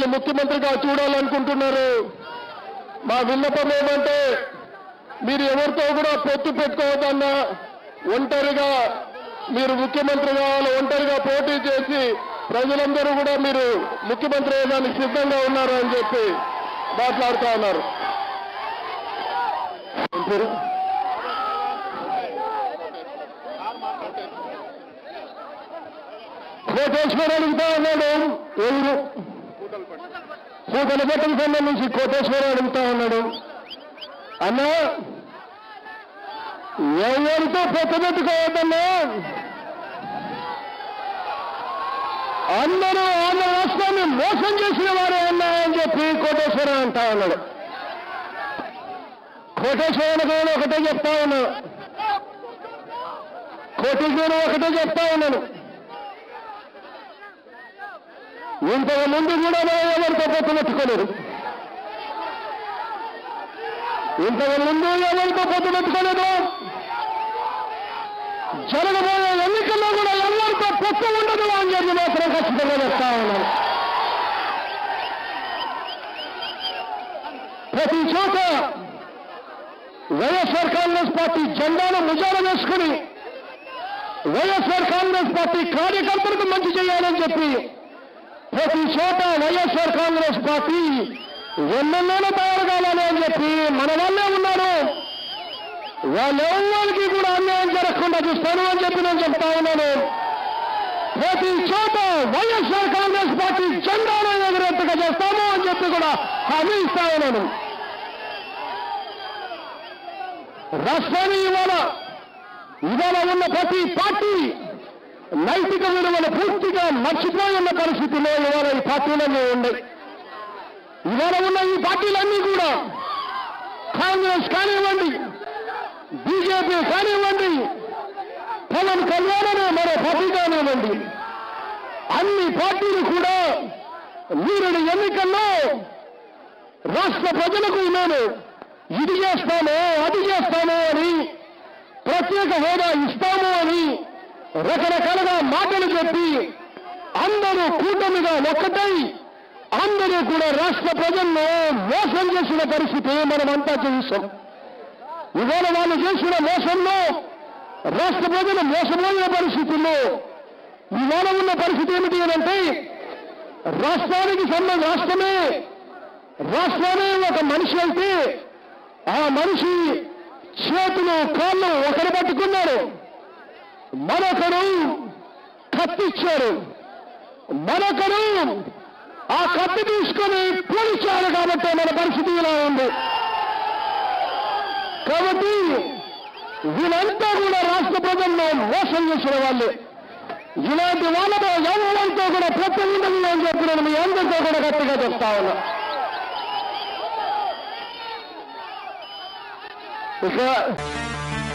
ముఖ్యమంత్రిగా చూడాలనుకుంటున్నారు మా విన్నపం ఏమంటే మీరు ఎవరితో కూడా పొత్తు పెట్టుకోవద్దన్నా ఒంటరిగా మీరు ముఖ్యమంత్రి కావాలి ఒంటరిగా పోటీ చేసి ప్రజలందరూ కూడా మీరు ముఖ్యమంత్రి అయ్యేదానికి సిద్ధంగా ఉన్నారు అని చెప్పి మాట్లాడుతా ఉన్నారు ఏం పేరు? కోటేశ్వర అడుగుతా ఉన్నాడు ఎవరు పూతల పట్టణ సంబంధించి కోటేశ్వర అడుగుతా ఉన్నాడు అన్నా ఎవరితో పెట్టుకోవద్దన్నా అందరూ ఆంధ్ర రాష్ట్రాన్ని మోసం చేసిన వారే అన్నా అని చెప్పి కోటేశ్వర అంటా ఉన్నాడు కోటేశ్వరునికి నేను ఒకటే చెప్తా ఉన్నాను కోటేశ్వరం ఒకటే చెప్తా ఉన్నాను ఇంతకు ముందు కూడా మనం ఎవరితో పొత్తు పెట్టుకోలేదు ఇంతకు ముందు ఎవరితో పొత్తు పెట్టుకోలేదు జరగబోయే ఎన్నికల్లో కూడా ఎవరితో పొత్తు ఉండదు అని చెప్పి మాత్రం ఖచ్చితంగా చెప్తా ఉన్నాను ప్రతి చోట వైఎస్ఆర్ కాంగ్రెస్ పార్టీ జెండాను ముజాన వేసుకుని వైఎస్ఆర్ కాంగ్రెస్ పార్టీ కార్యకర్తలకు మంచి చేయాలని చెప్పి ప్రతి చోట వైఎస్ఆర్ కాంగ్రెస్ పార్టీ ఎన్నెన్నో తయారు కావాలి అని చెప్పి మన వాళ్ళే ఉన్నారు వాళ్ళెవ్వరికి కూడా అన్యాయం జరగకుండా చూస్తాను అని చెప్పి నేను చెప్తా ఉన్నాను ప్రతి చోట వైఎస్ఆర్ కాంగ్రెస్ పార్టీ జెండాను ఎగురెత్తుగా చేస్తాము అని చెప్పి కూడా హామీ ఇస్తా ఉన్నాను రాష్ట్రాన్ని ఇవాళ ఇవాళ ఉన్న ప్రతి పార్టీ నైతిక విలువలు పూర్తిగా మర్చిపోయి ఉన్న పరిస్థితిలో ఇవాళ ఈ పార్టీలన్నీ ఉన్నాయి ఇవాళ ఉన్న ఈ పార్టీలన్నీ కూడా కాంగ్రెస్ కానివ్వండి బీజేపీ కానివ్వండి పవన్ కళ్యాణ్ అనే మరో పార్టీ కానివ్వండి అన్ని పార్టీలు కూడా మీరు ఎన్నికల్లో రాష్ట్ర ప్రజలకు నేను ఇది చేస్తాను అది చేస్తాను అని ప్రత్యేక హోదా ఇస్తాము అని రకరకాలుగా మాటలు చెప్పి అందరూ కూటమిగా ఒక్కటై అందరూ కూడా రాష్ట్ర ప్రజలను మోసం చేసిన పరిస్థితి మనమంతా చూసాం ఇవాళ వాళ్ళు చేసిన మోసంలో రాష్ట్ర ప్రజలు మోసపోయిన పరిస్థితుల్లో ఇవాళ ఉన్న పరిస్థితి ఏమిటి అంటే రాష్ట్రానికి సంబంధ రాష్ట్రమే రాష్ట్రమే ఒక మనిషి అయితే ఆ మనిషి చేతులు కాళ్ళు ఒకరు పట్టుకున్నారు మరొకరు కత్తిచ్చారు మరొకరు ఆ కత్తి తీసుకొని పోలిచారు కాబట్టి మన పరిస్థితి ఇలా ఉంది కాబట్టి వీళ్ళంతా కూడా రాష్ట్ర ప్రజల్లో మోసం చేసిన వాళ్ళే ఇలాంటి వాళ్ళతో ఎవరితో కూడా ప్రతి ఉండదు అని చెప్పి నేను మీ అందరితో కూడా గట్టిగా చెప్తా ఉన్నా ఇక